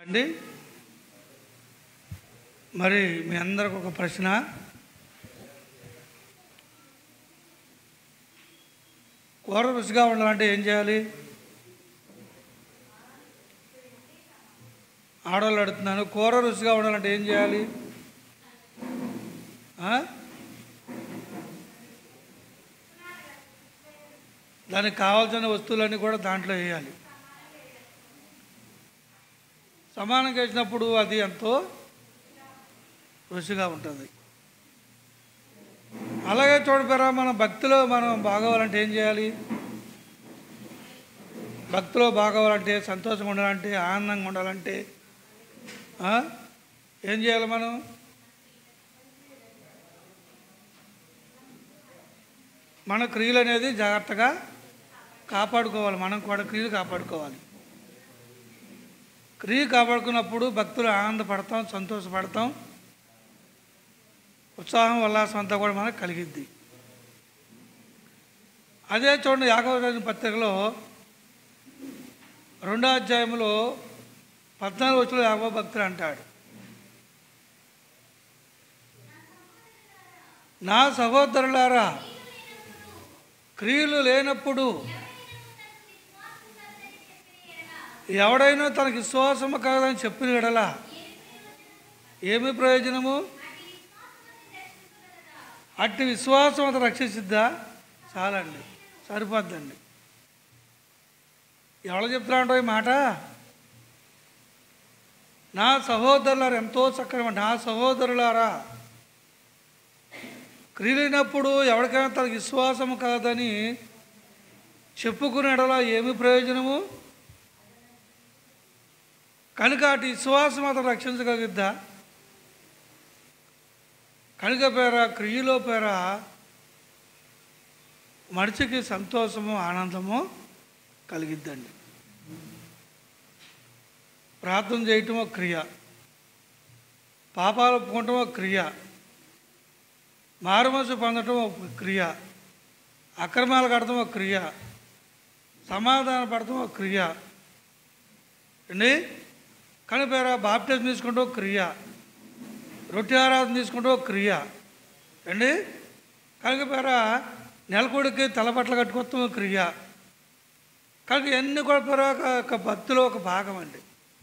అండి మరి మీ అందరికి ఒక ప్రశ్న కూర రుచిగా ఉండాలంటే ఏం చేయాలి ఆడవాళ్ళు అడుగుతున్నాను కూర రుచిగా ఉండాలంటే ఏం చేయాలి ఆ? దానికి కావాల్సిన వస్తువులన్నీ కూడా దాంట్లో వేయాలి సమానంగా వేసినప్పుడు అది ఎంతో రుచిగా ఉంటుంది అలాగే చూడపోరా మన భక్తిలో మనం బాగోవాలంటే ఏం చేయాలి భక్తిలో బాగోవాలంటే సంతోషంగా ఉండాలంటే ఆనందంగా ఉండాలంటే ఆ? ఏం చేయాలి మనం మన క్రియలు అనేది జాగ్రత్తగా కాపాడుకోవాలి మనం కూడా క్రియలు కాపాడుకోవాలి క్రియ కాపాడుకున్నప్పుడు భక్తులు ఆనందపడతాం సంతోషపడతాం ఉత్సాహం ఉల్లాసం అంతా కూడా మనకు కలిగిద్ది అదే చూడండి యాకవ పత్రికలో రెండో అధ్యాయంలో పద్నాలుగు వచ్చిన యాభై భక్తులు అంటాడు నా సహోదరులారా క్రియలు లేనప్పుడు ఎవడైనా తనకి విశ్వాసము కాదని చెప్పిన ఎడలా ఏమి ప్రయోజనము అట్టి విశ్వాసం అతను రక్షిసిద్దా చాలండి సరిపోద్దండి ఎవరు చెప్తున్నారంటో ఈ మాట నా సహోదరులారా ఎంతో చక్కని మాట. నా సహోదరులారా క్రియలేనప్పుడు ఎవరికైనా తనకి విశ్వాసము కాదని చెప్పుకునేడలా ఏమి ప్రయోజనము కనుక అటు విశ్వాసం అతను రక్షించగలిగిద్దా కనుక పేర క్రియలో పేర మనిషికి సంతోషము ఆనందము కలిగిద్దండి ప్రార్థన చేయటం ఒక క్రియ పాపాలు ఒప్పుకోవటం ఒక క్రియ మారుమనసు పొందటం ఒక క్రియ అక్రమాలు కడటం ఒక క్రియ సమాధాన పడటం ఒక క్రియ అండి కానీ పేర బాప్టిజం తీసుకుంటూ ఒక క్రియ రొట్టె ఆరాధన తీసుకుంటూ ఒక క్రియ అండి కనుక పేర నెలకొడికి తలబట్టలు కట్టుకోవటం ఒక క్రియ కనుక ఎన్ని కూడా పేర ఒక- ఒక భక్తిలో ఒక భాగం అండి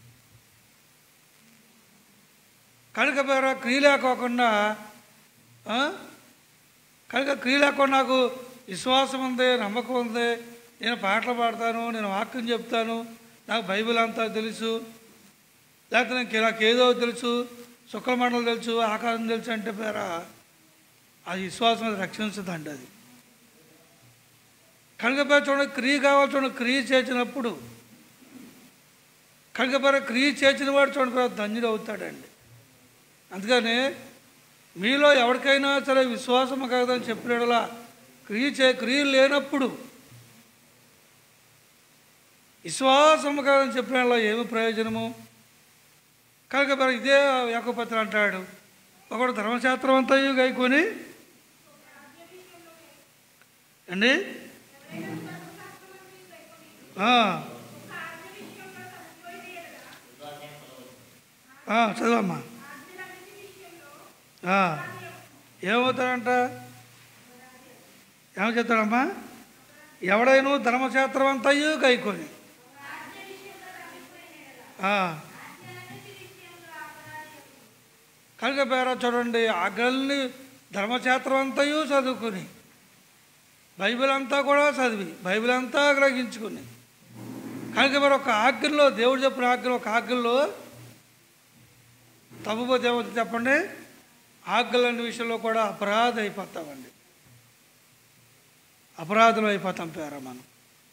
కనుక పేర క్రియ లేకోకుండా ఆ? కనుక క్రియ లేకుండా నాకు విశ్వాసం ఉంది నమ్మకం ఉంది నేను పాటలు పాడతాను నేను వాక్యం చెప్తాను నాకు బైబిల్ అంతా తెలుసు లేకపోతే నాకు నాకు ఏదో తెలుసు శుక్రమండలం తెలుసు ఆకాశం తెలుసు అంటే పేర అది విశ్వాసం అది రక్షించదండి అది కనుక పేర చూడండి క్రియ కావాలి చూడండి క్రియ చేసినప్పుడు కనుక పేర క్రియ చేసిన వాడు చూడండి పేర ధన్యుడు అవుతాడండి అందుకని మీలో ఎవరికైనా సరే విశ్వాసం కాదని చెప్పినలా క్రియ చే క్రియలు లేనప్పుడు విశ్వాసం కాదని చెప్పిన ఏమి ప్రయోజనము కనుక మరి ఇదే యాకపత్ర అంటాడు ఒకడు ధర్మశాస్త్రం అంతా గైకొని అండి ఆ. ఆ, చదవమ్మా ఆ. ఏమవుతాడంట ఏమని చెప్తాడమ్మా ఎవడైనా ధర్మశాస్త్రం అంతయు గైకొని ఆ. కనుక పేర చూడండి ఆజ్ఞల్ని ధర్మశాస్త్రం అంతయు చదువుకుని బైబిల్ అంతా కూడా చదివి బైబిల్ అంతా గ్రహించుకుని కనుక మరి ఒక ఆజ్ఞలో దేవుడు చెప్పిన ఆజ్ఞలో ఒక ఆజ్ఞలో తప్పుపోతే ఏమవుతుంది చెప్పండి ఆజ్ఞలన్న విషయంలో కూడా అపరాధ అయిపోతామండి అపరాధులు అయిపోతాం పేర మనం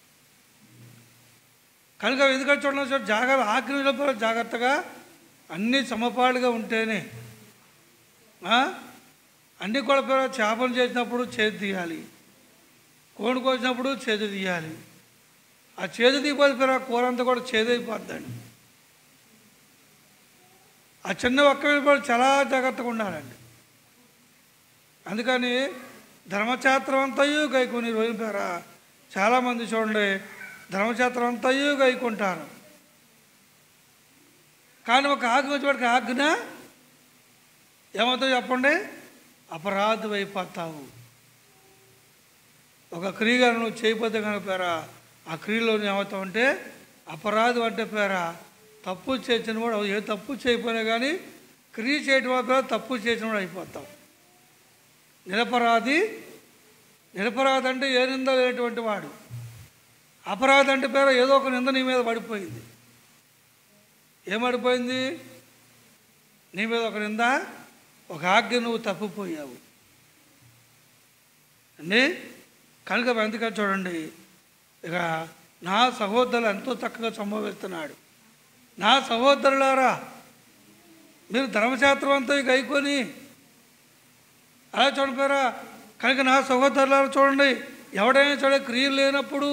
కనుక ఎందుకంటే చూడండి సార్ జాగ్రత్త ఆజ్ఞ విషయంలో జాగ్రత్తగా అన్నీ సమపాలుగా ఉంటేనే ఆ? అన్నీ కూడా పేర చేపలు చేసినప్పుడు చేతి తీయాలి కోడి కోసినప్పుడు చేతి తీయాలి ఆ చేతి తీయకపోతే పేర కూర అంతా కూడా చేదైపోద్దండి ఆ చిన్న ఒక్క మీద కూడా చాలా జాగ్రత్తగా ఉండాలండి అందుకని ధర్మశాస్త్రం అంతయు గైకొని రోజుల పేర చాలామంది చూడండి ధర్మశాస్త్రం అంతయు గైకుంటారు కానీ ఒక ఆజ్ఞ వచ్చేవాడికి ఆజ్ఞ ఏమవుతావు చెప్పండి అపరాధం అయిపోతావు ఒక క్రియగా నువ్వు చేయకపోతే కనుక పేరా ఆ క్రియలో ఏమవుతావు అంటే అపరాధం అంటే పేరా తప్పు చేసిన వాడు ఏ తప్పు చేయకపోయినా కానీ క్రియ చేయడం వల్ల తప్పు చేసిన వాడు అయిపోతావు నిరపరాధి నిరపరాధి అంటే ఏ నింద లేనటువంటి వాడు అపరాధి అంటే పేరు ఏదో ఒక నింద నీ మీద పడిపోయింది ఏం పడిపోయింది నీ మీద ఒక నింద ఒక ఆజ్ఞ నువ్వు తప్పిపోయావు అండి కనుక అందుకని చూడండి ఇక నా సహోదరులు ఎంతో చక్కగా సంభవిస్తున్నాడు నా సహోదరులారా మీరు ధర్మశాస్త్రం అంతా ఇక అయికొని అలా చూడపోయారా కనుక నా సహోదరులారా చూడండి ఎవడైనా చూడ క్రియలు లేనప్పుడు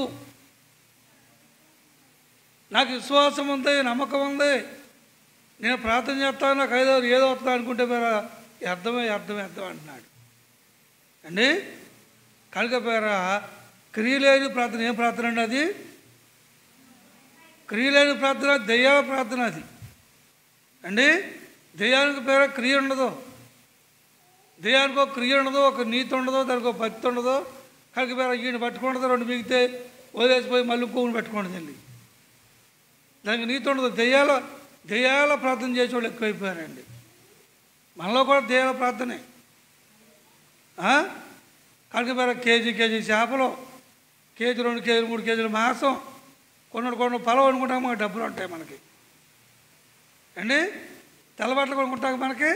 నాకు విశ్వాసం ఉంది నమ్మకం ఉంది నేను ప్రార్థన చేస్తాను నాకు ఏదో ఏదో అవుతుంది అనుకుంటే పేరా అర్థమే అర్థమే అర్థం అంటున్నాడు అండి కనుక పేరా క్రియలేని ప్రార్థన ఏం ప్రార్థన అండి అది క్రియలేని ప్రార్థన దయ్యాల ప్రార్థన అది అండి దయ్యానికి పేర క్రియ ఉండదు దయ్యానికి ఒక క్రియ ఉండదు ఒక నీతి ఉండదు దానికి ఒక భక్తి ఉండదు కనుక పేర ఈయన పట్టుకుండదు రెండు మిగితే వదిలేసిపోయి మళ్ళీ ఇంకొకటి పెట్టుకోండి తల్లి దానికి నీతి ఉండదు దెయ్యాల దెయ్యాల ప్రార్థన చేసేవాళ్ళు ఎక్కువైపోయారండి మనలో కూడా దెయ్యాల ప్రార్థనే ఆ? కనుక పేర కేజీ కేజీ చేపలు కేజీ రెండు కేజీలు మూడు కేజీలు మాంసం కొన్ని కొన్ని పొలం అనుకుంటాం మాకు డబ్బులు ఉంటాయి మనకి అండి తెల్లబట్టలు కొనుక్కుంటాం మనకి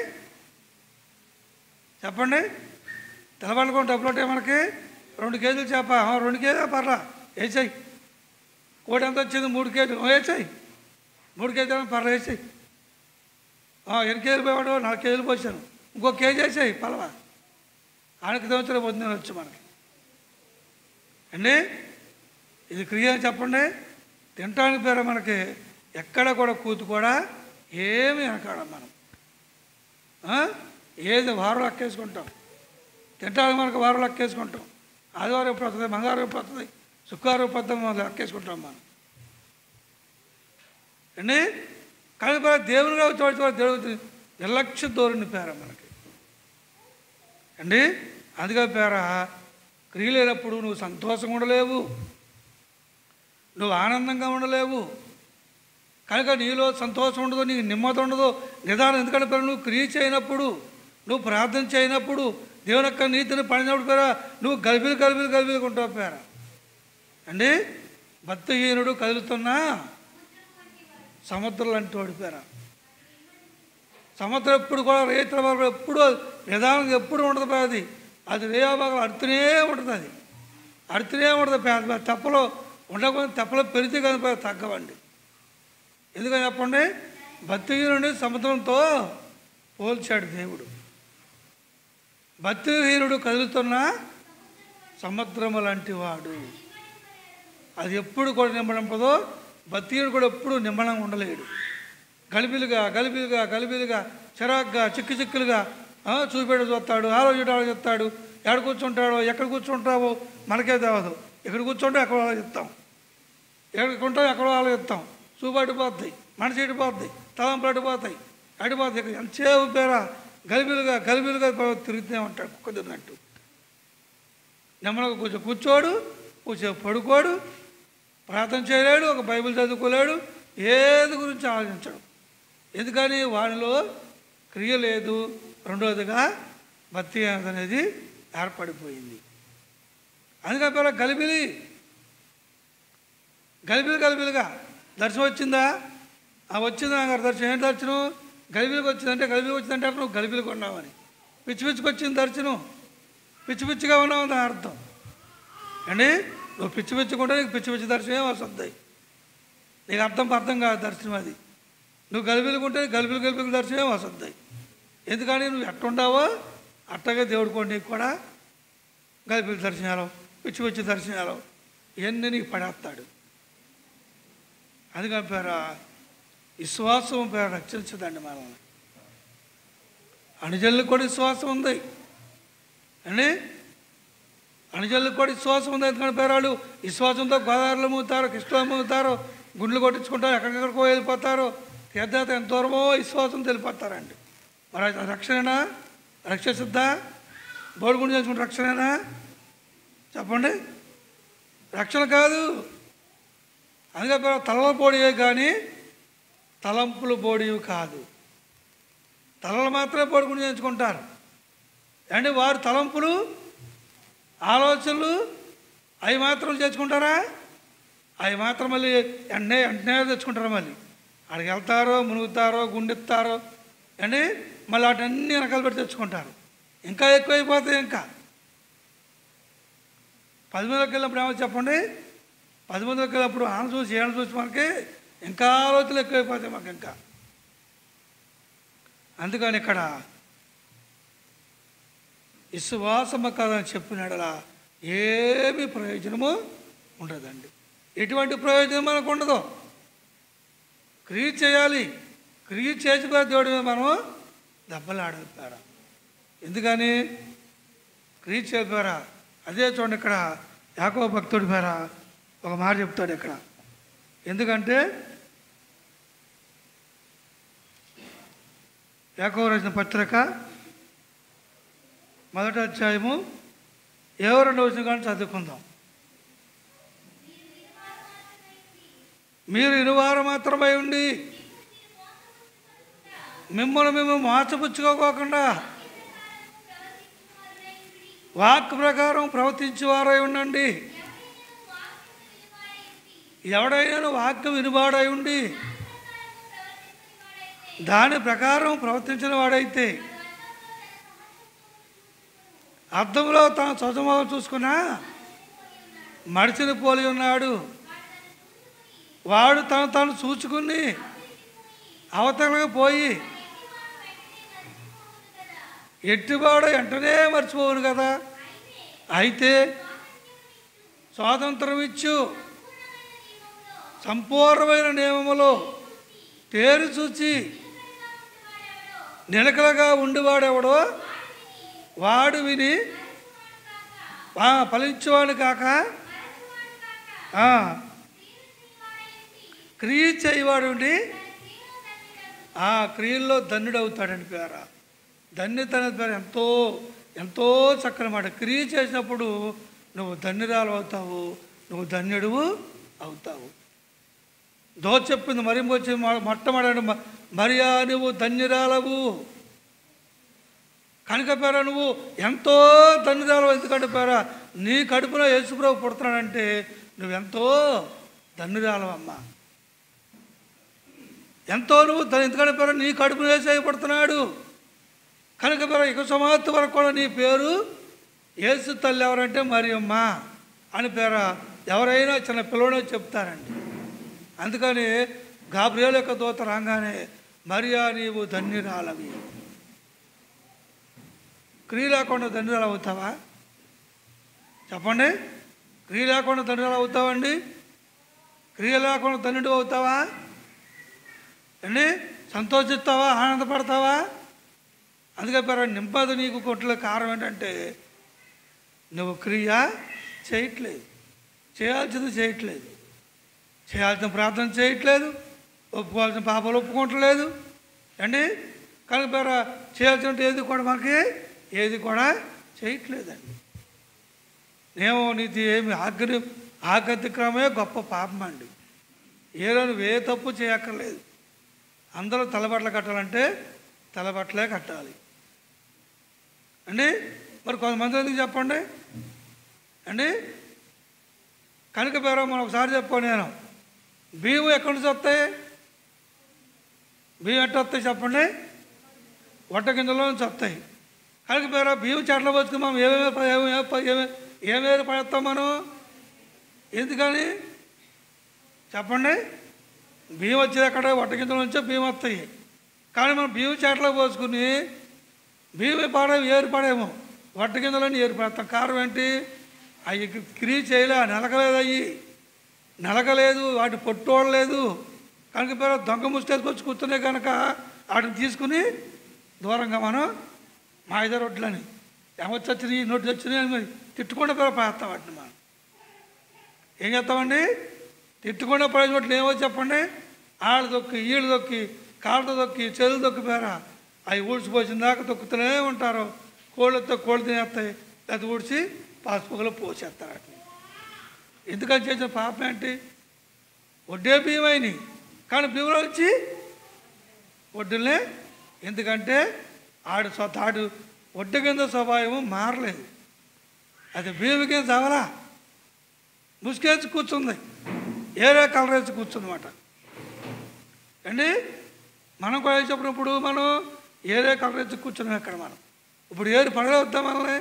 చెప్పండి తెల్లబట్టలు కొని డబ్బులు ఉంటాయి మనకి రెండు కేజీలు చేప ఆ, రెండు కేజీలు పర్లా వేసాయి కోడి ఎంత వచ్చింది మూడు కేజీలు వేసాయి మూడు కేజీలు పర్లా వేసాయి ఎన్ని కేజీలు పోయాడు నాలుగు కేజీలు పోసాను ఇంకో కేజీ వేసాయి పలవా ఆయనకి సంవత్సరం పొద్దున్న వచ్చి మనకి అండి ఇది క్రియ అని చెప్పండి తినటానికి పేరు మనకి ఎక్కడ కూడా కూతు కూడా ఏమి వెనకాడం మనం ఆ? ఏది వారం లెక్కేసుకుంటాం తింటానికి మనకు వారం లెక్కేసుకుంటాం ఆదివారం ఎప్పుడు వస్తుంది మంగళవారం ఎప్పుడు వస్తుంది శుక్రవారం ఎప్పుడు వస్తుంది మనం లెక్కేసుకుంటాం మనం అండి కానీ పేరు దేవునిగా వచ్చే దేవుడు నిర్లక్ష్య ధోరణి పేర మనకి అండి అందుకే పేర క్రియ లేనప్పుడు నువ్వు సంతోషంగా ఉండలేవు నువ్వు ఆనందంగా ఉండలేవు కనుక నీలో సంతోషం ఉండదు నీకు నెమ్మది ఉండదు నిదానం ఎందుకంటే పేరు నువ్వు క్రియ చేయనప్పుడు నువ్వు ప్రార్థన చేయనప్పుడు దేవుని యొక్క నీతిని పడినప్పుడు పేర నువ్వు గలిబిలు గలిబిలు గలిబిలు ఉంటావు పేర అండి భక్తిహీనుడు కదులుతున్నా సముద్రం లాంటి వాడి పేర సముద్రం ఎప్పుడు కూడా రైతుల వరకు ఎప్పుడు నిదానంగా ఎప్పుడు ఉండదు పేద అది అది రేయాభాగం అడుతూనే ఉంటుంది అది అడుతూనే ఉంటుంది పేద తెప్పలో ఉండకుండా తెప్పలో పెరిగితే కానీ పేద తగ్గవండి ఎందుకని చెప్పండి భక్తిహీనుడిని సముద్రంతో పోల్చాడు దేవుడు భక్తిహీనుడు కదులుతున్న సముద్రము లాంటి వాడు అది ఎప్పుడు కూడా నింబడంపదో భక్తిహీనుడు కూడా ఎప్పుడు నింబడంగా ఉండలేడు గలిబిలుగా గలిబిలుగా గలిబిలుగా చిరాగ్గా చిక్కు చిక్కులుగా ఆ, చూపెడు చూస్తాడు ఆలోచించడం ఆలోచిస్తాడు ఎక్కడ కూర్చుంటాడో ఎక్కడ కూర్చుంటావో మనకే తెలవదు ఎక్కడ కూర్చుంటే ఎక్కడ ఆలోచిస్తాం ఎక్కడికి ఉంటాం ఎక్కడో ఆలోచిస్తాం చూపు అడిపోతాయి మనసు అడిపోతాయి తలంపులు అడిపోతాయి అడిపోతాయి ఇక్కడ ఎంతసేపు పేరా గలిబిలుగా గలిబిలుగా తిరుగుతూనే ఉంటాడు కుక్క తిరిగినట్టు నెమ్మదిగా కొంచెం కూర్చోడు కొంచెం పడుకోడు ప్రార్థన చేయలేడు ఒక బైబిల్ చదువుకోలేడు ఏది గురించి ఆలోచించడు ఎందుకని వాడిలో క్రియ లేదు రెండవదిగా భక్తి అనేది ఏర్పడిపోయింది అందుకని పేరు గలిబిలి గలిబిలి గలిబిలిగా దర్శనం వచ్చిందా ఆ వచ్చిందా నాకు దర్శనం ఏంటి దర్శనం గలిబిలికి వచ్చిందంటే గలిబిలికి వచ్చిందంటే అక్కడ నువ్వు గలిబిలికి ఉన్నావని పిచ్చి పిచ్చికి వచ్చింది దర్శనం పిచ్చి పిచ్చిగా ఉన్నావు దాని అర్థం అండి నువ్వు పిచ్చి పిచ్చుకుంటే నీకు పిచ్చి పిచ్చి దర్శనం వస్తుంది నీకు అర్థం అర్థం కాదు దర్శనం అది నువ్వు గలిబిలుకుంటే గలిబిలు గలిబిలు దర్శనం వస్తుంది ఎందుకని నువ్వు ఎట్టుంటావో అట్టగా దేవుడు కూడా నీకు కూడా గలిబిలి దర్శనాలు పిచ్చి పిచ్చి దర్శనాలు ఇవన్నీ నీకు పడేస్తాడు అందుకని పేర విశ్వాసం పేర రక్షించదండి మనల్ని అణుజల్లకు కూడా విశ్వాసం ఉంది అండి అణుజల్లకు కూడా విశ్వాసం ఉంది ఎందుకంటే పేరాళ్ళు విశ్వాసంతో గోదావరిలో మూతారు కృష్ణలో మూతారు గుండ్లు కొట్టించుకుంటారు ఎక్కడికెక్కడికో వెళ్ళిపోతారు తీర్థయాత్ర ఎంత దూరమో విశ్వాసం తెలిపోతారండి మరి అది రక్షణేనా రక్షిస్తుందా బోడిగుండు చేసుకుంటే రక్షణేనా చెప్పండి రక్షణ కాదు అందుకే తలల బోడివే కానీ తలంపుల బోడివి కాదు తలలు మాత్రమే బోడిగుండు చేయించుకుంటారు అంటే వారి తలంపులు ఆలోచనలు అవి మాత్రం చేసుకుంటారా అవి మాత్రం మళ్ళీ వెంటనే వెంటనే తెచ్చుకుంటారు మళ్ళీ అక్కడికి వెళ్తారో మునుగుతారో గుండెత్తారో అండి మళ్ళీ వాటన్ని వెనకాల పెట్టి తెచ్చుకుంటారు ఇంకా ఎక్కువైపోతాయి ఇంకా పది మందికి వెళ్ళినప్పుడు ఏమో చెప్పండి పది మందికి వెళ్ళినప్పుడు ఆన చూసి ఏళ్ళ చూసి మనకి ఇంకా ఆలోచనలు ఎక్కువైపోతాయి మాకు ఇంకా అందుకని ఇక్కడ విశ్వాసమ కాదని చెప్పినాడలా ఏమి ప్రయోజనము ఉండదండి ఎటువంటి ప్రయోజనం మనకు ఉండదు క్రియ చేయాలి క్రియ చేసిపోయే దేవుడి మీద మనం దెబ్బలాడతారా ఎందుకని క్రియ చేపారా అదే చూడండి ఇక్కడ యాకో భక్తుడి పేర ఒక మాట చెప్తాడు ఇక్కడ ఎందుకంటే యాకో రాసిన పత్రిక మొదటి అధ్యాయము ఏవో రెండు వచ్చిన కానీ చదువుకుందాం మీరు ఇరువారు మాత్రమై ఉండి మిమ్మల్ని మేము మోసపుచ్చుకోకుండా వాక్ ప్రకారం ప్రవర్తించేవారై ఉండండి ఎవడైనా వాక్యం వినువాడై ఉండి దాని ప్రకారం ప్రవర్తించిన వాడైతే అర్థంలో తన స్వజమోహం చూసుకున్నా మడిచిని పోలి ఉన్నాడు వాడు తను తాను చూచుకుని అవతలకు పోయి ఎట్టుబాడు వెంటనే మర్చిపోవును కదా అయితే స్వాతంత్రం ఇచ్చు సంపూర్ణమైన నియమములో తేరు చూచి నిలకడగా ఉండివాడెవడో వాడు విని ఆ, ఫలించేవాడు కాక ఆ, క్రియ చేయవాడు ఉండి ఆ క్రియల్లో ధన్యుడు అవుతాడని పేర ధన్యత అనే పేరు ఎంతో ఎంతో చక్కని మాట క్రియ చేసినప్పుడు నువ్వు ధన్యురాలు అవుతావు నువ్వు ధన్యుడు అవుతావు దో చెప్పింది మరి వచ్చి మొట్టమొదటి మ- మరియా నువ్వు ధన్యురాలవు కనుక పేర నువ్వు ఎంతో ధన్యురాలు ఎందుకంటే పేర నీ కడుపులో యేసుప్రభు పుడుతున్నాడంటే నువ్వెంతో ధన్యురాలవు అమ్మా ఎంతో నువ్వు ధన ఎందుకంటే పేరు నీ కడుపు వేసేయబడుతున్నాడు కనుక పేరు ఇక సమాప్తి వరకు కూడా నీ పేరు యేసు తల్లి ఎవరంటే మరియమ్మ అని పేర ఎవరైనా చిన్న పిల్లడే చెప్తారండి అందుకని గాబ్రియల్ యొక్క దూత రాగానే మరియా నీవు ధన్యురాలవి క్రియ లేకుండా ధన్యురాలు అవుతావా చెప్పండి క్రియ లేకుండా ధన్యురాలు అవుతావండి క్రియ లేకుండా ధన్యుడు అవుతావా అండి సంతోషిస్తావా ఆనందపడతావా అందుకే పేరు నింపదు నీకు కొట్ల కారణం ఏంటంటే నువ్వు క్రియ చేయట్లేదు చేయాల్సింది చేయట్లేదు చేయాల్సిన ప్రార్థన చేయట్లేదు ఒప్పుకోవాల్సిన పాపాలు ఒప్పుకోవట్లేదు అండి కనుక పేర చేయాల్సిన ఏది కూడా మనకి ఏది కూడా చేయట్లేదండి ఏమో నీతి ఏమి ఆగ్ని ఆగతిక్రమే గొప్ప పాపం అండి ఏదో నువ్వు ఏ తప్పు చేయక్కర్లేదు అందరూ తలబట్టలు కట్టాలంటే తలబట్టలే కట్టాలి అండి మరి కొంతమంది ఎందుకు చెప్పండి అండి కనుక పేరు మనం ఒకసారి చెప్పాను నేను బియ్యం ఎక్కడి నుంచి వస్తాయి బియ్యం ఎట్ట వస్తాయి చెప్పండి వడ్డ గింజలో నుంచి వస్తాయి కనుక పేరు బియ్యం చెట్ల బతుకు మనం ఏమేమి ప- ఏమేమి ప- ఏమే- ఏమేమి పడేస్తాం మనం ఎందుకని చెప్పండి బియ్యం వచ్చేది అక్కడ వడ్డ గింజల నుంచే బియ్యం వస్తాయి కానీ మనం బియ్యం చెట్లకు పోసుకుని బియ్యం పాడేమో ఏరు పాడేమో వడ్డ గింజలని ఏరు పడతాం కారణం ఏంటి అవి క్రియ చేయలే నలకలేదు అవి నలకలేదు వాటి పొట్టోడలేదు కనుక పేరు దొంగ ముసుకేసుకొచ్చి కూర్చున్నాయి కనుక వాటిని తీసుకుని దూరంగా మనం మా ఇద్దరు రొడ్లని ఏమొచ్చి వచ్చినాయి నోటి వచ్చినాయి అని మరి తిట్టుకుండా పేరు పాస్తాం వాటిని మనం ఏం చేస్తామండి తిట్టుకుండా పడే చోట్ల ఏమో చెప్పండి ఆళ్ళు దొక్కి ఈళ్ళు దొక్కి కాళ్ళతో దొక్కి చెరువు దొక్కి పేరా అవి ఊడ్చిపోసిన దాకా తొక్కుతూనే ఉంటారు కోళ్ళతో కోళ్ళు తినేస్తాయి అది ఊడ్చి పాసుపుకలో పోసేస్తారు వాటిని ఎందుకని చేసిన పాపం ఏంటి వడ్డే బియ్యం అయినాయి కానీ బియ్యంలో వచ్చి వడ్డులే ఎందుకంటే ఆడు స్వ- తాడు వడ్డు కింద స్వభావం మారలేదు అది బియ్యం కింద చవలా ముసుకేసి కూర్చుంది ఏరే కలర్ వేసి కూర్చుందన్నమాట అండి మనం కూడా చెప్పినప్పుడు మనం ఏరే కలర్ వేసి కూర్చున్నాం ఇక్కడ మనం ఇప్పుడు ఏరు పడగలుగుతాం మనల్ని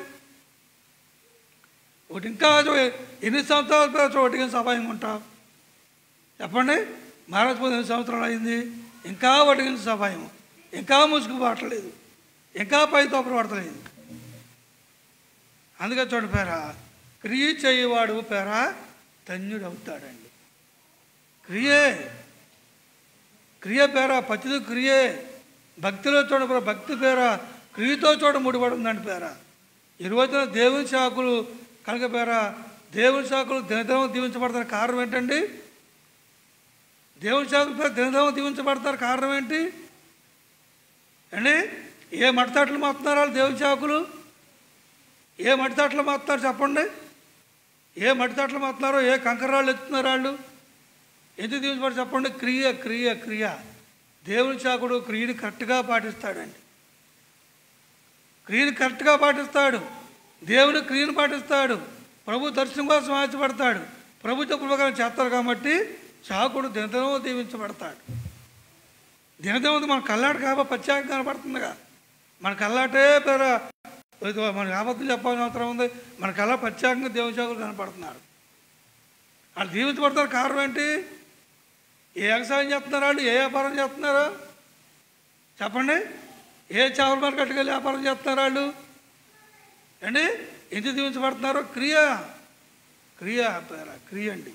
ఒకటి ఇంకా చూ- ఎన్ని సంవత్సరాల తర్వాత ఒకటి కింద సభాయం ఉంటాం చెప్పండి మహారాజపోతే ఎన్ని సంవత్సరాలు అయింది ఇంకా ఒకటి కింద సభాయం ఇంకా ముసుగు పట్టలేదు ఇంకా పై తోపలు పడతలేదు అందుకే చూడండి పేరా క్రియ చేయవాడు పేరా ధన్యుడు అవుతాడండి క్రియే క్రియ పేర పతితో క్రియే భక్తిలో చూడ పేర భక్తి పేర క్రియతో చూడ ముడిపడి ఉందండి పేర ఈ రోజున దేవుని శాఖలు కనుక పేర దేవుని శాఖలు దినదినం దీవించబడతారు కారణం ఏంటండి దేవుని శాఖలు పేర దినదినం దీవించబడతారు కారణం ఏంటి అండి ఏ మడతాట్లు మాత్తున్నారు వాళ్ళు దేవుని శాఖలు ఏ మడితట్లు మాత్తున్నారు చెప్పండి ఏ మడితట్లు మాత్తున్నారో ఏ కంకరాళ్ళు ఎత్తున్నారు వాళ్ళు ఎందుకు దీవించబడి చెప్పండి క్రియ క్రియ క్రియ దేవుని చాకుడు క్రియని కరెక్ట్గా పాటిస్తాడండి క్రియని కరెక్ట్గా పాటిస్తాడు దేవుని క్రియను పాటిస్తాడు ప్రభు దర్శనం కోసం ఆశపడతాడు ప్రభు చెప్పు చేస్తారు కాబట్టి చాకుడు దినదినమో దీవించబడతాడు దినదినం మన కల్లాడు కాబా పచ్చాక కనపడుతుందిగా మన కల్లాటే పేర ఇది మనకి అబద్ధం చెప్పాల్సిన అవసరం ఉంది మన కల్లా ప్రత్యేకంగా దేవుని చాకులు కనపడుతున్నారు వాళ్ళు దీవించబడతారు కారణం ఏంటి ఏ వ్యవసాయం చేస్తున్నారు వాళ్ళు ఏ వ్యాపారం చేస్తున్నారు చెప్పండి ఏ చేపల మార్కెట్కి వెళ్ళి వ్యాపారం చేస్తున్నారు వాళ్ళు అండి ఎందుకు దీవించబడుతున్నారు క్రియ క్రియ పేర క్రియ అండి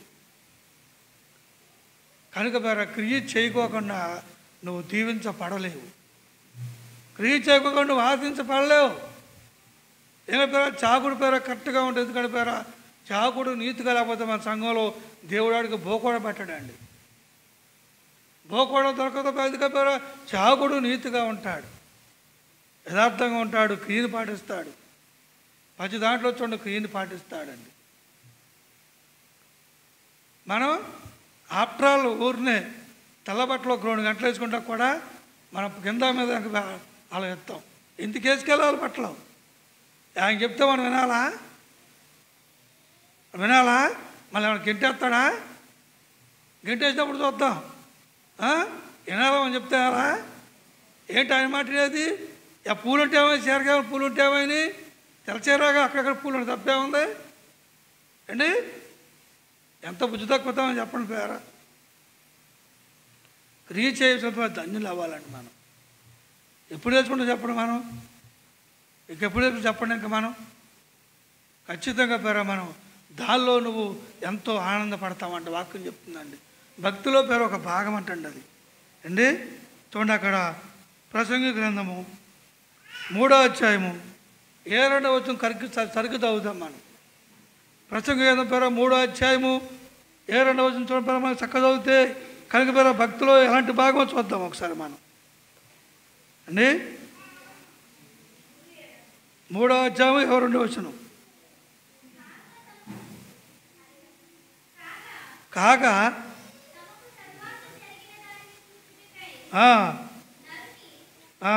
కనుక పేర క్రియ చేయకోకుండా నువ్వు దీవించబడలేవు క్రియ చేయకోకుండా నువ్వు ఆశించబడలేవు ఏమైనా పేర చాకుడు పేర కరెక్ట్గా ఉంటుంది ఎందుకంటే పేర చాకుడు నీతిగా లేకపోతే మన సంఘంలో దేవుడాడికి బోకోడ పెట్టడండి బోకోడ దొరకదు ఎందుకంటే పేర చాకుడు నీతిగా ఉంటాడు యథార్థంగా ఉంటాడు క్రియను పాటిస్తాడు ప్రతి దాంట్లో చూడండి క్రియను పాటిస్తాడండి మనం ఆఫ్టర్ ఆల్ ఊరినే తెల్లబట్టలో ఒక రెండు గంటలు వేసుకుంటా కూడా మనం కింద మీద అలా ఎత్తాం ఎందుకు వేసుకెళ్ళాలి బట్టలు ఆయన చెప్తే మనం వినాలా వినాలా మళ్ళీ ఏమైనా గింటేస్తాడా గింటేసినప్పుడు చూద్దాం ఆ? వినాలా అని చెప్తే అలా ఏంటి ఆయన మాట్లాడేది ఆ పూలు ఉంటేమో చీరగా పూలు ఉంటేమని తెల్లచీరగా అక్కడక్కడ పూలు ఉంటే తప్పే ఉంది అండి ఎంత బుద్ధి తక్కువతామని చెప్పండి పేర క్రియ చేయాల్సిన ధన్యులు అవ్వాలండి మనం ఎప్పుడు వేసుకుంటే చెప్పండి మనం ఇంకెప్పుడు వేసుకుంటే చెప్పండి ఇంకా మనం ఖచ్చితంగా పేర మనం దానిలో నువ్వు ఎంతో ఆనందపడతామంట వాక్యం చెప్తుందండి భక్తిలో పేరు ఒక భాగం అంటండి అది అండి చూడండి అక్కడ ప్రసంగి గ్రంథము మూడో అధ్యాయము ఏ రెండో వచ్చిన కరికి సరికి చదువుతాం మనం ప్రసంగ గ్రంథం పేర మూడో అధ్యాయము ఏ రెండో వచ్చిన చూడండి పేర మనం చక్కగా చదివితే కనుక పేర భక్తిలో ఎలాంటి భాగమో చూద్దాం ఒకసారి మనం అండి మూడో అధ్యాయం ఎవరు వచ్చును కాగా ఆ, ఆ,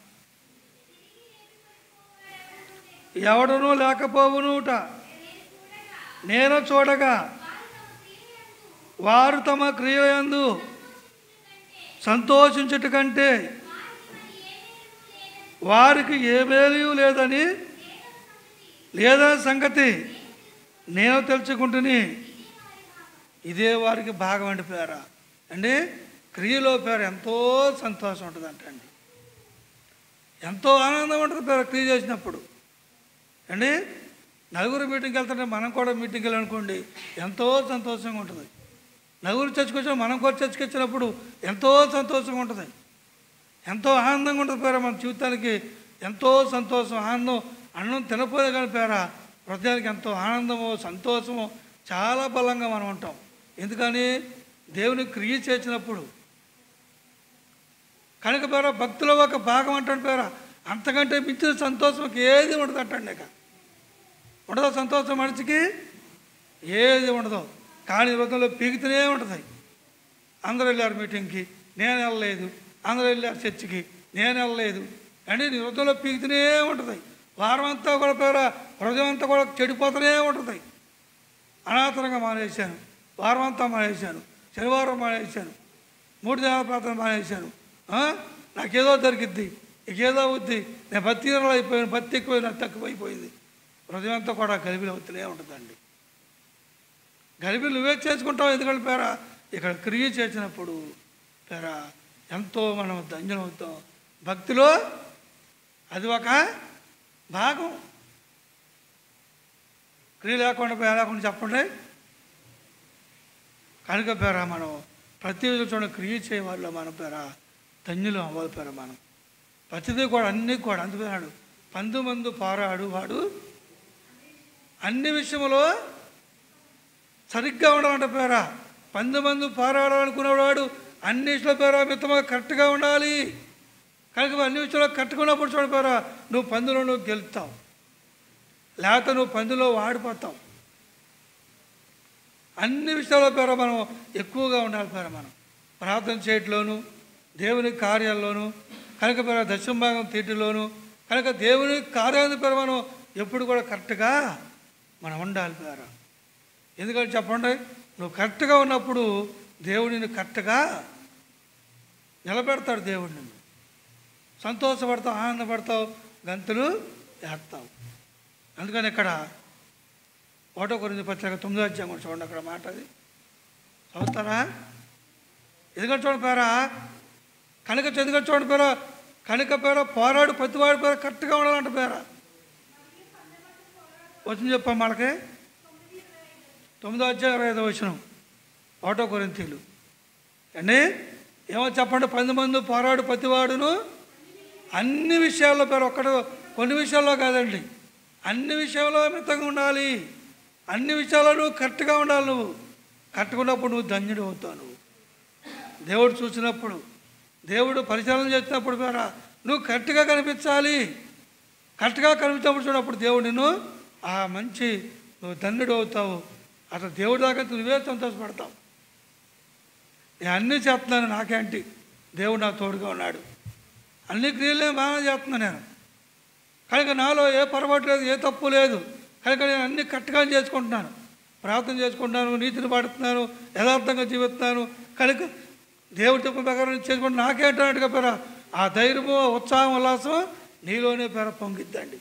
ఎవడనూ లేకపోవునుట నేను చూడగా వారు తమ క్రియయందు సంతోషించుట కంటే వారికి ఏ మేలు లేదని లేదని సంగతి నేను తెలుసుకుంటుని ఇదే వారికి భాగం అండి పేర అండి క్రియలో పేరు ఎంతో సంతోషం ఉంటుందంట అండి ఎంతో ఆనందం ఉంటుంది పేరు క్రియ చేసినప్పుడు అండి నలుగురు మీటింగ్కి వెళ్తుంటే మనం కూడా మీటింగ్కి వెళ్ళాలనుకోండి ఎంతో సంతోషంగా ఉంటుంది నలుగురు చర్చకొచ్చిన మనం కూడా చర్చకి వచ్చినప్పుడు ఎంతో సంతోషంగా ఉంటుంది ఎంతో ఆనందంగా ఉంటుంది పేర మన జీవితానికి ఎంతో సంతోషం ఆనందం అన్నం తినపోతే కానీ పేర హృదయానికి ఎంతో ఆనందము సంతోషము చాలా బలంగా మనం ఉంటాం ఎందుకని దేవుని క్రియ చేసినప్పుడు కనుక పేర భక్తిలో ఒక భాగం అంటాడు పేర అంతకంటే మించిన సంతోషం ఏది ఉండదు అంటాడు ఇక ఉండదు సంతోషం మనిషికి ఏది ఉండదు కానీ హృదయంలో పీకుతూనే ఉంటుంది అందరూ వెళ్ళారు మీటింగ్కి నేను వెళ్ళలేదు అందరూ వెళ్ళారు చర్చికి నేను వెళ్ళలేదు అంటే నీ హృదయంలో పీకుతూనే ఉంటుంది వారం అంతా కూడా పేర హృదయం అంతా కూడా చెడిపోతూనే ఉంటుంది అనాథరంగా మానేశాను వారం అంతా మానేశాను శనివారం మానేశాను మూడు దేవాల ప్రార్థన మానేశాను ఆ? నాకేదో దొరికిద్ది ఇకేదో అవుద్ది నేను భక్తి అయిపోయాను భక్తి ఎక్కువ నాకు తక్కువైపోయింది హృదయం అంతా కూడా గలిబిలి అవుతూనే ఉంటుందండి గలిబిలి నువ్వే చేసుకుంటావు ఎందుకంటే పేరా ఇక్కడ క్రియ చేసినప్పుడు పేరా ఎంతో మనం ధన్యం అవుతాం భక్తిలో అది ఒక భాగం క్రియ లేకుండా పేర లేకుండా చెప్పండి కనుక పేరా మనం ప్రతి చూడండి క్రియ చేయవాళ్ళు మన పేర ధన్యులు అవ్వాలి పేర మనం ప్రతిదీ కూడా అన్నీ కూడా అందుకున్నాడు పందు మందు పారాడు వాడు అన్ని విషయంలో సరిగ్గా ఉండాలంట పేరా పంది మంది పారాడాలనుకునేవాడు అన్ని విషయంలో పేరా మిత్తగా కరెక్ట్గా ఉండాలి కనుక అన్ని విషయంలో కరెక్ట్గా ఉన్నప్పుడు చూడ పేరా నువ్వు పందులో నువ్వు గెలుస్తావు లేకపోతే నువ్వు పందులో వాడిపోతావు అన్ని విషయాల్లో పేర మనం ఎక్కువగా ఉండాలి పేర మనం ప్రార్థన చేయట్లోను దేవుని కార్యాల్లోనూ కనుక పేర దశమ భాగం తీటిలోను కనుక దేవుని కార్యాల పేర మనం ఎప్పుడు కూడా కరెక్ట్గా మనం ఉండాలి పేర ఎందుకంటే చెప్పండి నువ్వు కరెక్ట్గా ఉన్నప్పుడు దేవుడిని కరెక్ట్గా నిలబెడతాడు దేవుడు నిన్ను సంతోషపడతావు ఆనందపడతావు గంతులు వేస్తావు అందుకని ఇక్కడ ఒకటో గురించి పత్రిక తొమ్మిదో అధ్యాయం కూడా చూడండి అక్కడ మాట అది చదువుతారా ఎందుకంటే చూడండి పేరా కనుక ఎందుకంటే చూడండి పేరా కనుక పేర పోరాడు ప్రతివాడి పేర కరెక్ట్గా ఉండాలంట పేరా వచ్చింది చెప్పా మనకి తొమ్మిదో అధ్యాయం ఇరవై ఐదో వచ్చిన ఒకటో కొరింతీలు అండి ఏమో చెప్పండి పది మంది పోరాడు ప్రతివాడును అన్ని విషయాల్లో పేరు ఒక్కడు కొన్ని విషయాల్లో కాదండి అన్ని విషయాల్లో మితంగా ఉండాలి అన్ని విషయాల్లో నువ్వు కరెక్ట్గా ఉండాలి నువ్వు కరెక్ట్గా ఉన్నప్పుడు నువ్వు ధన్యుడు అవుతావు నువ్వు దేవుడు చూసినప్పుడు దేవుడు పరిశీలన చేసినప్పుడు పేరా నువ్వు కరెక్ట్గా కనిపించాలి కరెక్ట్గా కనిపించినప్పుడు చూడప్పుడు దేవుడు నిన్ను ఆ మంచి నువ్వు ధన్యుడు అవుతావు అసలు దేవుడి దాకా నువ్వే సంతోషపడతావు నేను అన్నీ చేస్తున్నాను నాకేంటి దేవుడు నా తోడుగా ఉన్నాడు అన్ని క్రియలే బాగా చేస్తున్నాను నేను కనుక నాలో ఏ పొరపాటు లేదు ఏ తప్పు లేదు కనుక నేను అన్ని కరెక్ట్గా చేసుకుంటున్నాను ప్రార్థన చేసుకుంటున్నాను నీతిని పాడుతున్నాను యథార్థంగా జీవిస్తున్నాను కనుక దేవుడి చెప్పిన ప్రకారం చేసుకుంటే నాకేంటన్నట్టుగా పేర ఆ ధైర్యము ఉత్సాహం ఉల్లాసం నీలోనే పేర పొంగిద్దండి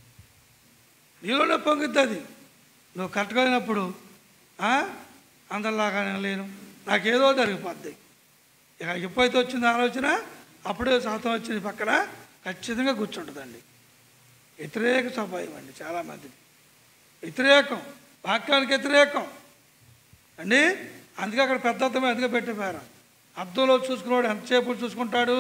నీలోనే పొంగిద్ది అది నువ్వు కరెక్ట్గా అయినప్పుడు ఆ, అందరిలాగా నేను లేను నాకేదో జరిగిపోద్ది ఇక ఎప్పుడైతే వచ్చింది ఆలోచన అప్పుడే శాతం వచ్చింది పక్కన ఖచ్చితంగా కూర్చుంటుందండి వ్యతిరేక స్వభావం అండి చాలామందికి వ్యతిరేకం వాక్యానికి వ్యతిరేకం అండి అందుకే అక్కడ పెద్ద అర్థమే అందుకే పెట్టిపోయారు అద్దంలో చూసుకున్నాడు ఎంతసేపు చూసుకుంటాడు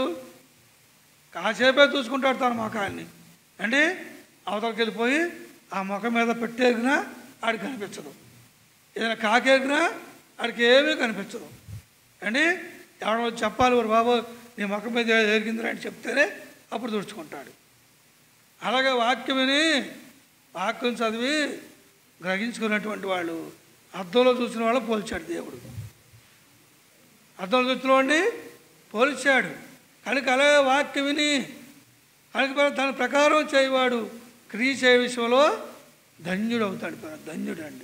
కాసేపే చూసుకుంటాడు తన ముఖాన్ని అండి అవతలకి వెళ్ళిపోయి ఆ ముఖం మీద పెట్టేగినా ఆడికి కనిపించదు ఏదైనా కాకేగినా ఆడికి ఏమీ కనిపించదు అండి ఎవడో వచ్చి చెప్పాలి వారు బాబు నీ ముఖం మీద ఎరిగిందిరా అని చెప్తేనే అప్పుడు తుడుచుకుంటాడు అలాగే వాక్యం విని వాక్యం చదివి గ్రహించుకున్నటువంటి వాళ్ళు అద్దంలో చూసిన వాళ్ళు పోల్చాడు దేవుడు అద్దంలో చూసిన వాడిని పోల్చాడు కనుక అలాగే వాక్యం విని కనుక మరి దాని ప్రకారం చేయవాడు క్రియ చేయ విషయంలో ధన్యుడు అవుతాడు పేరు ధన్యుడు అండి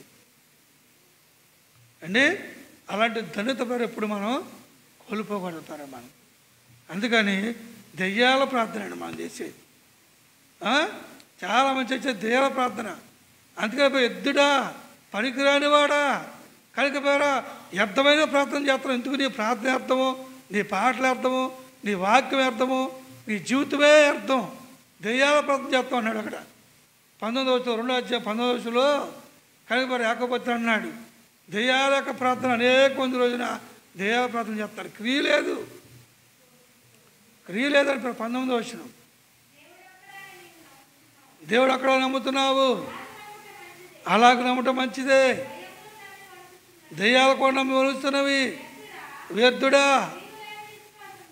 అండి అలాంటి ధన్యత పేరు ఎప్పుడు మనం కోల్పోకూడదు పేరు మనం అందుకని దెయ్యాల ప్రార్థన అండి మనం చేసేది ఆ? చాలా మంచి వచ్చే దెయ్యాల ప్రార్థన అందుకని పోయి ఎద్దుడా పనికిరాని వాడా కనుక పేరా వ్యర్థమైన ప్రార్థన చేస్తాం ఎందుకు నీ ప్రార్థన అర్థము నీ పాటలు అర్థము నీ వాక్యం అర్థము నీ జీవితమే అర్థం దెయ్యాల ప్రార్థన చేస్తాం అన్నాడు అక్కడ పంతొమ్మిది వచ్చి రెండో వచ్చే పంతొమ్మిది వచ్చులో కనుక మరి ఏకపోతే అన్నాడు దెయ్యాల యొక్క ప్రార్థన అనేక మంది రోజున దెయ్యాల ప్రార్థన చేస్తారు క్రియ లేదు క్రియ లేదని ఇప్పుడు పంతొమ్మిది వచ్చిన దేవుడు అక్కడ నమ్ముతున్నావు అలాగ నమ్మటం మంచిదే దెయ్యాల కూడా నమ్మి వలుస్తున్నవి వ్యర్థుడా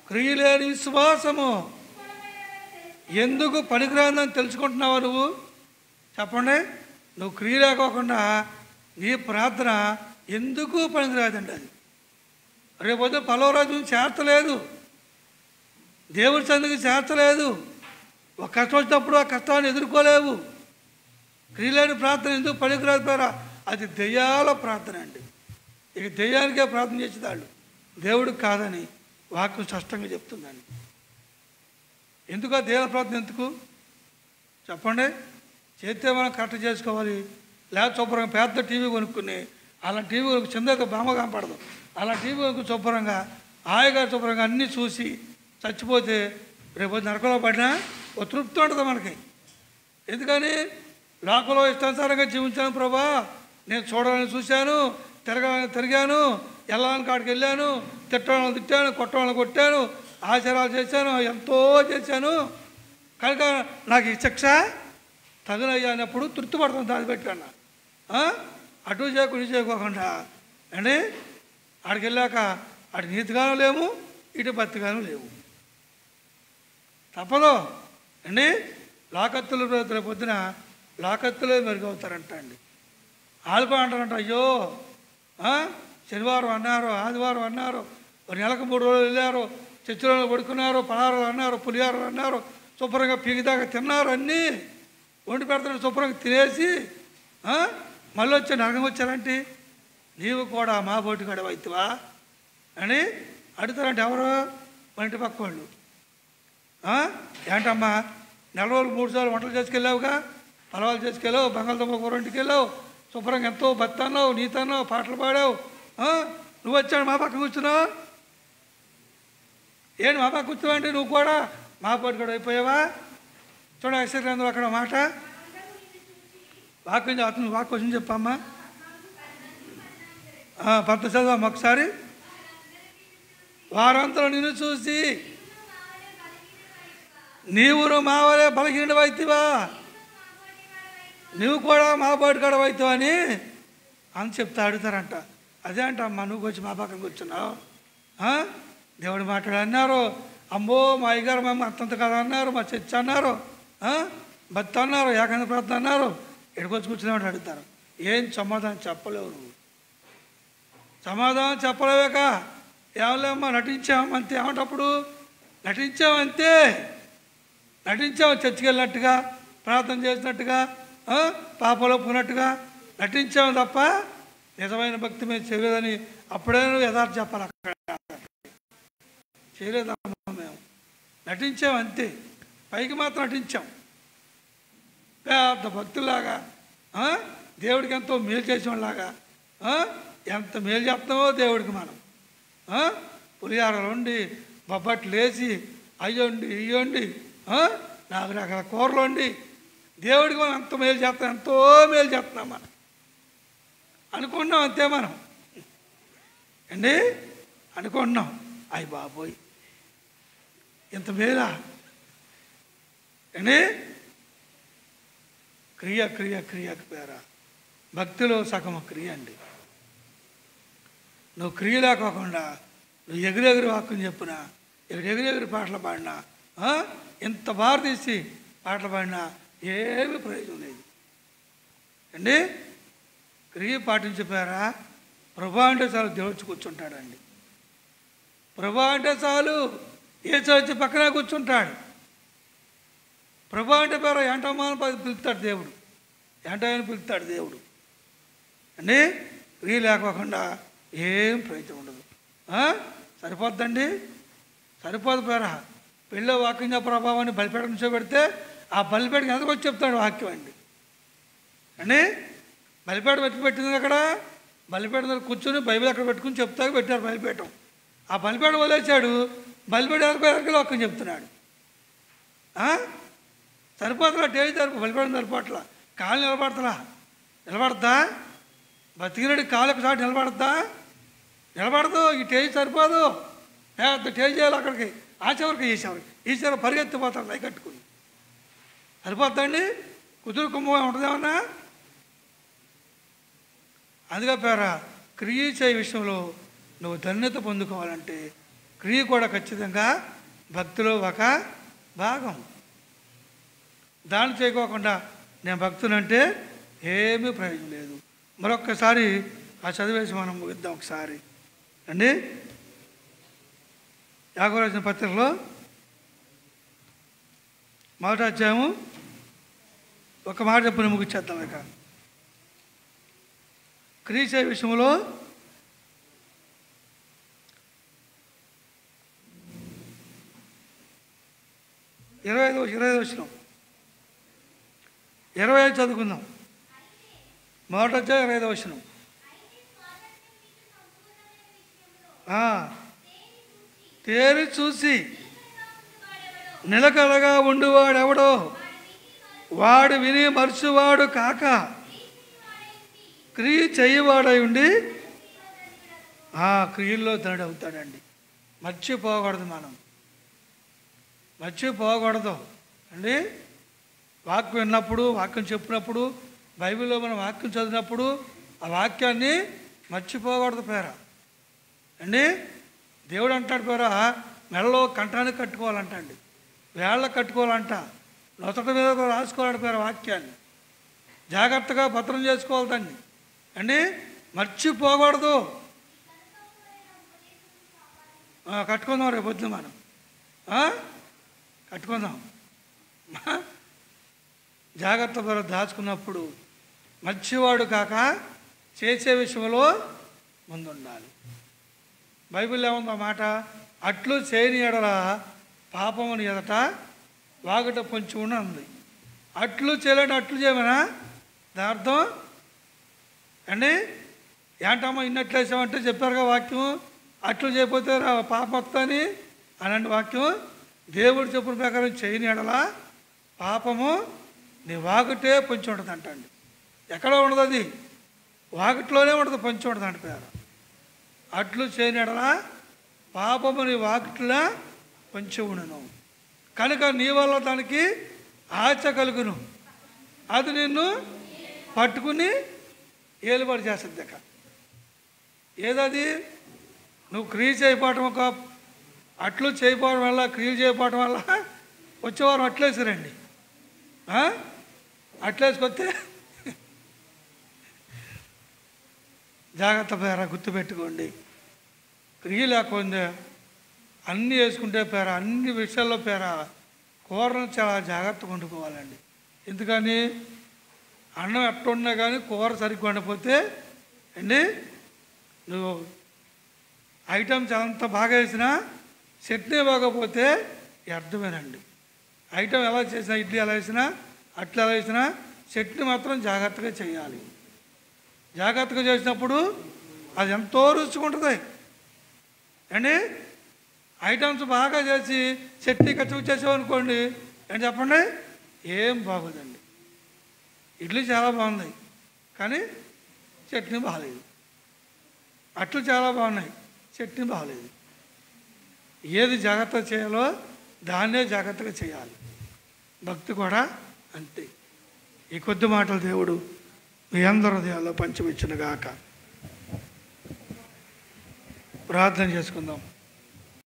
క్రియలేని విశ్వాసము ఎందుకు పనికిరాందని తెలుసుకుంటున్నావా నువ్వు చెప్పండి నువ్వు క్రియ లేకోకుండా నీ ప్రార్థన ఎందుకు పనికిరాదండి అది రేపొద్దు పలవరాజు చేర్చలేదు దేవుడి సందుకు చేర్చలేదు ఒక కష్టం వచ్చినప్పుడు ఆ కష్టాన్ని ఎదుర్కోలేవు క్రియలేని ప్రార్థన ఎందుకు పనికిరాదు పేరా అది దెయ్యాల ప్రార్థన అండి ఇక దెయ్యానికే ప్రార్థన చేసేదాళ్ళు దేవుడికి కాదని వాక్యం స్పష్టంగా చెప్తుందండి ఎందుకు ఆ దెయ్యాల ప్రార్థన ఎందుకు చెప్పండి చేస్తే మనం కరెక్ట్ చేసుకోవాలి లేకపోతే శుభ్రంగా పెద్ద టీవీ కొనుక్కుని అలా టీవీ కొనుక్కు చిందక బామ్మ కనపడదు అలా టీవీ కొనుక్కు శుభ్రంగా హాయిగా శుభ్రంగా అన్నీ చూసి చచ్చిపోతే రేపు నరకలో పడినా ఓ తృప్తి ఉంటుంది మనకి ఎందుకని లోకంలో ఇష్టానుసారంగా జీవించాను ప్రభా నేను చూడాలని చూశాను తిరగాలని తిరిగాను వెళ్ళాలని కాడికి వెళ్ళాను తిట్టవాళ్ళని తిట్టాను కొట్టవాళ్ళని కొట్టాను ఆచారాలు చేశాను ఎంతో చేశాను కనుక నాకు ఈ శిక్ష తగులయ్యా అన్నప్పుడు తృప్తి పడుతుంది దాన్ని పెట్టుకున్నా అటు చేయకు ఇటు చేయకోకుండా అండి ఆడికి వెళ్ళాక అటు నీతిగాను లేము ఇటు బతిగాను లేవు తప్పదు అండి లాకత్తులు రేపు పొద్దున లాకత్తులే మెరుగవుతారంట అండి ఆల్పా అంటారంట అయ్యో ఆ, శనివారం అన్నారు ఆదివారం అన్నారు ఒక నెలకు మూడు రోజులు వెళ్ళారు చర్చిలో పడుకున్నారు పలారాలు అన్నారు పులిహారాలు అన్నారు శుభ్రంగా పీకిదాకా తిన్నారు అన్నీ వండి పెడతారు శుభ్రంగా తినేసి ఆ, మళ్ళీ వచ్చి నరకం వచ్చారంటే నీవు కూడా మా బోటి గడ అవుతావా అని అడుగుతారంటే ఎవరు మన ఇంటి పక్క వాళ్ళు ఆ? ఏంటమ్మా నెల రోజులు మూడు సార్లు వంటలు చేసుకెళ్ళావుగా పొలవాలు చేసుకెళ్ళావు బంగాళదుంప కూర ఇంటికి వెళ్ళావు శుభ్రంగా ఎంతో బత్తన్నావు నీతన్నావు పాటలు పాడావు ఆ? నువ్వు వచ్చాడు మా పక్క కూర్చున్నావు ఏంటి మా పక్క కూర్చున్నావు అంటే నువ్వు కూడా మా పాటు కూడా అయిపోయావా చూడ అక్షరంలో అక్కడ మాట వాక్యం చదువుతుంది వాక్ క్వశ్చన్ చెప్పమ్మా ఆ, పంత చదువు ఒకసారి వారంతా నిన్ను చూసి నీవును మావలే బలహీన వైద్యవా నువ్వు కూడా మా పాటు కాడ వైద్యం అని అని చెప్తా అడుగుతారంట అదే అంట అమ్మ నువ్వు వచ్చి మా పక్కన కూర్చున్నావు ఆ? దేవుడు మాట్లాడు అన్నారు అమ్మో మా అయ్యగారు మేము అంతంత కదా అన్నారు మా చర్చ అన్నారు ఆ? భక్తి అన్నారు ఏకాంత ప్రార్థన అన్నారు ఎక్కడికొచ్చి కూర్చున్నామని అడుగుతారు ఏం సమాధానం చెప్పలేవు నువ్వు సమాధానం చెప్పలేవేక ఏమలేమ్మా నటించాం అంతే ఏమంటప్పుడు నటించామంతే నటించాము చర్చికి వెళ్ళినట్టుగా ప్రార్థన చేసినట్టుగా ఆ, పాపలో పోయినట్టుగా నటించాము తప్ప నిజమైన భక్తి మేము చేయలేదని అప్పుడే నువ్వు యథార్థ చెప్పాలి అక్కడ చేయలేదమ్మా మేము నటించాం అంతే పైకి మాత్రం నటించాం పెద్ద భక్తులాగా ఆ, దేవుడికి ఎంతో మేలు చేసేవాళ్ళలాగా ఆ, ఎంత మేలు చెప్తామో దేవుడికి మనం ఆ, పులిహారలు వండి బొబ్బట్లు వేసి అయ్యండి ఇయ్యండి ఆ, నాలుగు రకాల కూరలు వండి దేవుడికి మనం ఎంత మేలు చేస్తాం ఎంతో మేలు చేస్తున్నాం మనం అనుకున్నాం అంతే మనం అండి అనుకుంటున్నాం అయ్యి బాబోయ్ ఇంత మేలా అండి క్రియ క్రియ క్రియకు పేర భక్తిలో సగం క్రియ అండి నువ్వు క్రియ లేకోకుండా నువ్వు ఎగిరెగిరి వాక్యం చెప్పినా ఇక్కడ ఎగిరెగిరి పాటలు పాడినా ఆ? ఇంత బాగా తీసి పాటలు పాడినా ఏమీ ప్రయోజనం లేదు అండి క్రియ పాటించిపోయారా ప్రభా అంటే చాలు దేవుడు కూర్చుంటాడండి ప్రభా అంటే చాలు ఏ వచ్చి పక్కనే కూర్చుంటాడు ప్రభా అంటే పేరు ఎంటమ్మా అని పది పిలుస్తాడు దేవుడు ఎంటమని పిలుస్తాడు దేవుడు అండి క్రియ లేకోకుండా ఏం ప్రయత్నం ఉండదు ఆ? సరిపోద్దండి సరిపోదు పేరా పెళ్ళో వాక్యం ప్రభావాన్ని బలిపేట నుంచో పెడితే ఆ బలిపేటకి ఎందుకు వచ్చి చెప్తాడు వాక్యం అండి అండి బలిపేట పెట్టి పెట్టింది అక్కడ బలిపేట దగ్గర కూర్చొని బైబిల్ అక్కడ పెట్టుకుని చెప్తాక పెట్టారు బలిపేటం ఆ బలిపేట వదిలేశాడు బలిపేట ఎక్కడికి ఎక్కడికి వాక్యం చెప్తున్నాడు ఆ? సరిపోతలా టేజ్ సరిపో బలిపేట సరిపోట్లా కాలు నిలబడతలా నిలబడద్దా బతికినడి కాళ్ళకు సాటి నిలబడద్దా నిలబడదు ఈ టేజ్ సరిపోదు పెద్ద టేజ్ చేయాలి అక్కడికి ఆ చివరికి ఈ చివరికి ఈ చివరి పరిగెత్తిపోతాడు లై కట్టుకుని సరిపోద్దండి కుదురు కుంభం ఉంటుందేమన్నా అందుకే పేర క్రియ చేయ విషయంలో నువ్వు ధన్యత పొందుకోవాలంటే క్రియ కూడా ఖచ్చితంగా భక్తిలో ఒక భాగం దాన్ని చేయకోకుండా నేను భక్తులంటే ఏమీ ప్రయోజనం లేదు మరొక్కసారి ఆ చదివేసి మనం ముగిద్దాం ఒకసారి అండి యాగరాజన పత్రికలో మొదట అధ్యాయము ఒక మాట చెప్పిన ముగిచ్చేద్దాం ఇక క్రీచే విషయంలో ఇరవై ఐదు ఇరవై ఐదు వచ్చినాం ఇరవై ఐదు చదువుకుందాం మొదట వచ్చా ఇరవై ఐదు వచ్చినాం తేరి చూసి నిలకడగా ఉండువాడెవడో వాడు విని మరుచువాడు కాక క్రియ చెయ్యవాడై ఉండి ఆ క్రియల్లో దడ అవుతాడండి మర్చిపోకూడదు మనం మర్చిపోకూడదు అండి వాక్యం విన్నప్పుడు వాక్యం చెప్పినప్పుడు బైబిల్లో మనం వాక్యం చదివినప్పుడు ఆ వాక్యాన్ని మర్చిపోకూడదు పేర అండి దేవుడు అంటాడు పేర మెడలో కంఠానికి కట్టుకోవాలంటండి వేళ్ళ కట్టుకోవాలంట నొసట మీద కూడా రాసుకోవాలంట పేర వాక్యాన్ని జాగ్రత్తగా భద్రం చేసుకోవాలి దాన్ని అండి మర్చిపోకూడదు ఆ, కట్టుకుందాం రేపు పొద్దున మనం ఆ? కట్టుకుందాం జాగ్రత్త పర దాచుకున్నప్పుడు మర్చివాడు కాక చేసే విషయంలో ముందుండాలి బైబిల్ ఏముందో మాట అట్లు చేయని ఎడల పాపముని ఎదట వాగట పొంచి ఉంది అట్లు చేయలేంటే అట్లు చేయమనా దాని అర్థం అండి ఏంటమ్మా ఇన్నట్లు వేసామంటే చెప్పారుగా వాక్యం అట్లు చేయకపోతే రా- పాపం వస్తుందని అలాంటి వాక్యం దేవుడు చెప్పిన ప్రకారం చేయని ఎడలా పాపము నీ వాగుటే పొంచి ఉంటుంది అంటండి ఎక్కడ ఉండదు అది వాకిట్లోనే ఉండదు పొంచి ఉంటుంది అంట పేరు అట్లు చేయని ఎడలా పాపము నీ వాకిట్లా పొంచి ఉండను కనుక నీ వల్ల దానికి ఆచ కలుగును అది నిన్ను పట్టుకుని ఏలుబడి చేస్తుంది ఇక ఏదది నువ్వు క్రియ చేయకపోవటం ఒక అట్లు చేయకపోవడం వల్ల క్రియలు చేయకపోవడం వల్ల వచ్చేవారు అట్లేసారండి ఆ? అట్లేసుకొస్తే జాగ్రత్త పేర గుర్తుపెట్టుకోండి క్రియ లేకపోతే అన్నీ వేసుకుంటే పేర అన్ని విషయాల్లో పేర కూరను చాలా జాగ్రత్తగా వండుకోవాలండి ఎందుకని అన్నం ఎట్టున్నా కానీ కూర సరిగ్గా వండకపోతే అండి నువ్వు ఐటమ్స్ ఎంత బాగా వేసినా చట్నీ బాగపోతే అర్థమేనండి ఐటమ్ ఎలా చేసినా ఇడ్లీ ఎలా వేసినా అట్లా ఎలా వేసినా చట్నీ మాత్రం జాగ్రత్తగా చేయాలి జాగ్రత్తగా చేసినప్పుడు అది ఎంతో రుచిగా ఉంటుంది అండి ఐటమ్స్ బాగా చేసి చట్నీ కచ్చి చేసామనుకోండి ఏంటి చెప్పండి ఏం బాగోదండి ఇడ్లీ చాలా బాగుంది కానీ చట్నీ బాగాలేదు అట్లు చాలా బాగున్నాయి చట్నీ బాగాలేదు ఏది జాగ్రత్త చేయాలో దాన్నే జాగ్రత్తగా చేయాలి భక్తి కూడా అంతే ఈ కొద్ది మాటలు దేవుడు మీ అందరి హృదయాల్లో పంచమిచ్చిన గాక ప్రార్థన చేసుకుందాం